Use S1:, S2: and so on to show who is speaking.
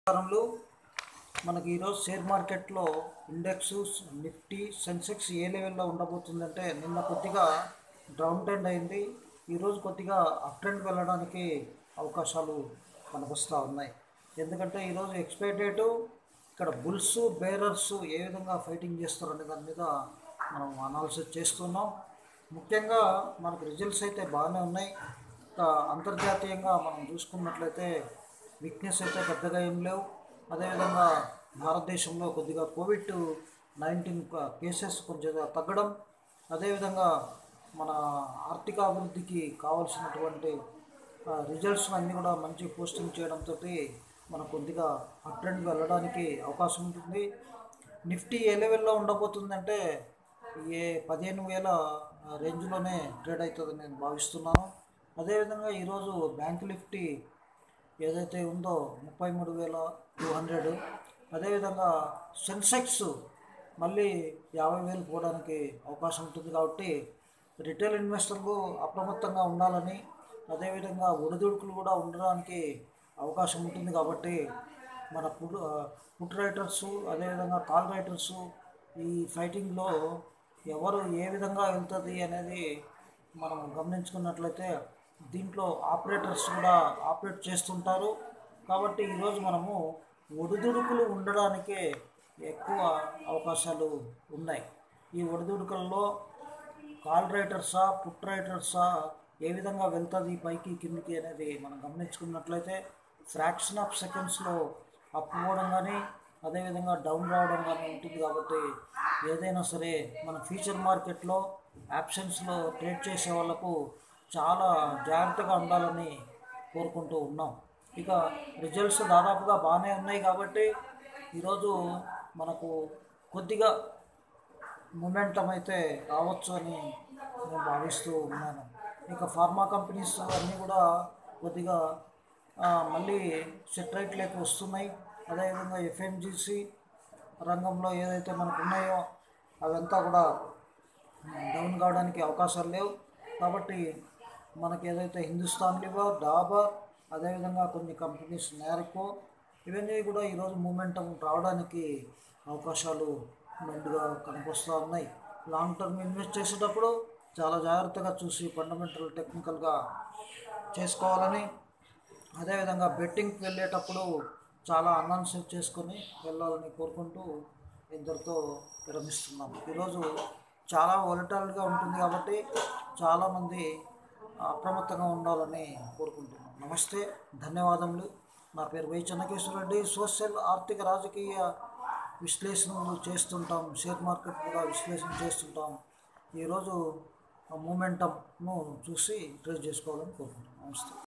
S1: నమస్కారములు మనకి ఈరోజు షేర్ మార్కెట్లో ఇండెక్స్ నిఫ్టీ సెన్సెక్స్ ఏ లెవెల్లో ఉండబోతుందంటే నిన్న కొద్దిగా డౌన్ ట్రెండ్ అయింది ఈరోజు కొద్దిగా అప్ ట్రెండ్ వెళ్ళడానికి అవకాశాలు కనిపిస్తూ ఉన్నాయి ఎందుకంటే ఈరోజు ఎక్స్పైర్ డేటు ఇక్కడ బుల్స్ బేరర్స్ ఏ విధంగా ఫైటింగ్ చేస్తారనే దాని మీద మనం అనాలిసిస్ చేస్తున్నాం ముఖ్యంగా మనకు రిజల్ట్స్ అయితే బాగానే ఉన్నాయి ఇంకా అంతర్జాతీయంగా మనం చూసుకున్నట్లయితే వీక్నెస్ అయితే పెద్దగా ఏం లేవు అదేవిధంగా భారతదేశంలో కొద్దిగా కోవిడ్ నైన్టీన్ కేసెస్ కొంచెం తగ్గడం అదేవిధంగా మన ఆర్థిక అభివృద్ధికి కావాల్సినటువంటి రిజల్ట్స్ అన్నీ కూడా మంచి పోస్టింగ్ చేయడంతో మనకు కొద్దిగా అప్ ట్రెండ్ వెళ్ళడానికి అవకాశం ఉంటుంది నిఫ్టీ ఏ లెవెల్లో ఉండబోతుందంటే ఏ పదిహేను వేల రేంజ్లోనే ట్రేడ్ అవుతుందని నేను భావిస్తున్నాను అదేవిధంగా ఈరోజు బ్యాంక్ నిఫ్టీ ఏదైతే ఉందో ముప్పై మూడు వేల టూ హండ్రెడ్ అదేవిధంగా సెన్సెక్స్ మళ్ళీ యాభై వేలు పోవడానికి అవకాశం ఉంటుంది కాబట్టి రిటైల్ ఇన్వెస్టర్లు అప్రమత్తంగా ఉండాలని అదేవిధంగా ఒడిదుడుకులు కూడా ఉండడానికి అవకాశం ఉంటుంది కాబట్టి మన పుట్ పుట్ రైటర్స్ అదేవిధంగా కాల్ రైటర్స్ ఈ ఫైటింగ్లో ఎవరు ఏ విధంగా వెళ్తుంది అనేది మనం గమనించుకున్నట్లయితే దీంట్లో ఆపరేటర్స్ కూడా ఆపరేట్ చేస్తుంటారు కాబట్టి ఈరోజు మనము ఒడిదుడుకులు ఉండడానికే ఎక్కువ అవకాశాలు ఉన్నాయి ఈ ఒడిదుడుకుల్లో కాల్ రైటర్సా పుట్ రైటర్సా ఏ విధంగా వెళ్తుంది పైకి కిందికి అనేది మనం గమనించుకున్నట్లయితే ఫ్రాక్షన్ ఆఫ్ సెకండ్స్లో అప్ పోవడం కానీ అదేవిధంగా డౌన్ రావడం కానీ ఉంటుంది కాబట్టి ఏదైనా సరే మన ఫ్యూచర్ మార్కెట్లో యాప్షన్స్లో ట్రేడ్ చేసే వాళ్ళకు చాలా జాగ్రత్తగా ఉండాలని కోరుకుంటూ ఉన్నాం ఇక రిజల్ట్స్ దాదాపుగా బాగానే ఉన్నాయి కాబట్టి ఈరోజు మనకు కొద్దిగా మొమెంటం అయితే రావచ్చు అని నేను భావిస్తూ ఉన్నాను ఇక ఫార్మా కంపెనీస్ అన్నీ కూడా కొద్దిగా ఆ, మళ్ళీ సెటరైట్లోకి వస్తున్నాయి అదేవిధంగా ఎఫ్ఎంజీసీ రంగంలో ఏదైతే మనకు ఉన్నాయో అవంతా కూడా డౌన్ కావడానికి అవకాశాలు లేవు కాబట్టి మనకి ఏదైతే హిందుస్థాన్ లివర్ డాబర్ అదేవిధంగా కొన్ని కంపెనీస్ నారికో ఇవన్నీ కూడా ఈరోజు మూమెంటం రావడానికి అవకాశాలు మెండుగా కనిపిస్తూ ఉన్నాయి లాంగ్ టర్మ్ ఇన్వెస్ట్ చేసేటప్పుడు చాలా జాగ్రత్తగా చూసి ఫండమెంటల్ టెక్నికల్గా చేసుకోవాలని అదేవిధంగా బెట్టింగ్కి వెళ్ళేటప్పుడు చాలా అనాలిసిస్ చేసుకొని వెళ్ళాలని కోరుకుంటూ ఇద్దరితో విరమిస్తున్నాం ఈరోజు చాలా వొలటాలిటీగా ఉంటుంది కాబట్టి చాలామంది అప్రమత్తంగా ఉండాలని కోరుకుంటున్నాం నమస్తే ధన్యవాదములు నా పేరు వై చెన్నకేశ్వర రెడ్డి సోషల్ ఆర్థిక రాజకీయ విశ్లేషణలు చేస్తుంటాం షేర్ మార్కెట్ కూడా విశ్లేషణ చేస్తుంటాం ఈరోజు మూమెంటంను చూసి ట్రేడ్ చేసుకోవాలని కోరుకుంటున్నాం నమస్తే